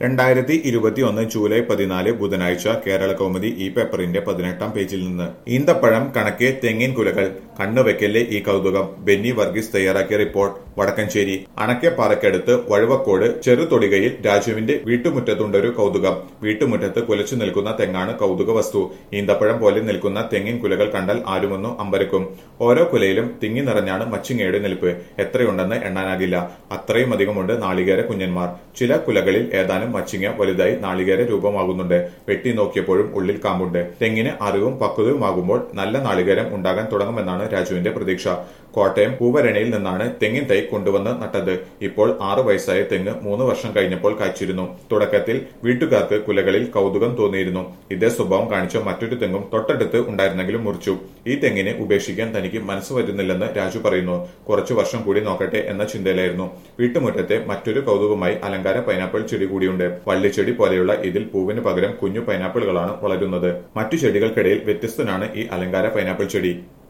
രണ്ടായിരത്തി ഇരുപത്തിയൊന്ന് ജൂലൈ പതിനാല് ബുധനാഴ്ച കേരള കൗമുദി ഈ പേപ്പറിന്റെ പതിനെട്ടാം പേജിൽ നിന്ന് ഈന്തപ്പഴം കണക്കെ തെങ്ങിൻ കുലകൾ കണ്ണുവെക്കല്ലേ ഈ കൗതുകം ബെന്നി വർഗീസ് തയ്യാറാക്കിയ റിപ്പോർട്ട് വടക്കഞ്ചേരി അണക്കെപ്പാറയ്ക്കടുത്ത് വഴുവക്കോട് ചെറുതൊടികയിൽ രാജുവിന്റെ വീട്ടുമുറ്റത്തുണ്ടൊരു കൗതുകം വീട്ടുമുറ്റത്ത് കുലച്ചു നിൽക്കുന്ന തെങ്ങാണ് കൗതുക വസ്തു ഈന്തപ്പഴം പോലെ നിൽക്കുന്ന തെങ്ങിൻ കുലകൾ കണ്ടാൽ ആരുമൊന്നു അമ്പരക്കും ഓരോ കുലയിലും തിങ്ങി നിറഞ്ഞാണ് മച്ചിങ്ങയുടെ നിൽപ്പ് എത്രയുണ്ടെന്ന് എണ്ണാനാകില്ല അത്രയും അധികമുണ്ട് നാളികേര കുഞ്ഞന്മാർ ചില കുലകളിൽ ഏതാനും മച്ചിങ്ങ വലുതായി നാളികേര രൂപമാകുന്നുണ്ട് വെട്ടി നോക്കിയപ്പോഴും ഉള്ളിൽ കാമ്പുണ്ട് തെങ്ങിന് അറിവും പക്വതയുമാകുമ്പോൾ നല്ല നാളികേരം ഉണ്ടാകാൻ തുടങ്ങുമെന്നാണ് രാജുവിന്റെ പ്രതീക്ഷ കോട്ടയം പൂവരണയിൽ നിന്നാണ് തെങ്ങിൻ തൈ കൊണ്ടുവന്ന് നട്ടത് ഇപ്പോൾ ആറു വയസ്സായ തെങ്ങ് മൂന്ന് വർഷം കഴിഞ്ഞപ്പോൾ കായ്ച്ചിരുന്നു തുടക്കത്തിൽ വീട്ടുകാർക്ക് കുലകളിൽ കൗതുകം തോന്നിയിരുന്നു ഇതേ സ്വഭാവം കാണിച്ച മറ്റൊരു തെങ്ങും തൊട്ടടുത്ത് ഉണ്ടായിരുന്നെങ്കിലും മുറിച്ചു ഈ തെങ്ങിനെ ഉപേക്ഷിക്കാൻ തനിക്ക് മനസ്സ് വരുന്നില്ലെന്ന് രാജു പറയുന്നു കുറച്ചു വർഷം കൂടി നോക്കട്ടെ എന്ന ചിന്തയിലായിരുന്നു വീട്ടുമുറ്റത്തെ മറ്റൊരു കൗതുകമായി അലങ്കാര പൈനാപ്പിൾ ചെടി കൂടിയുണ്ട് വള്ളിച്ചെടി പോലെയുള്ള ഇതിൽ പൂവിന് പകരം കുഞ്ഞു പൈനാപ്പിളുകളാണ് വളരുന്നത് മറ്റു ചെടികൾക്കിടയിൽ വ്യത്യസ്തനാണ് ഈ അലങ്കാര പൈനാപ്പിൾ ചെടി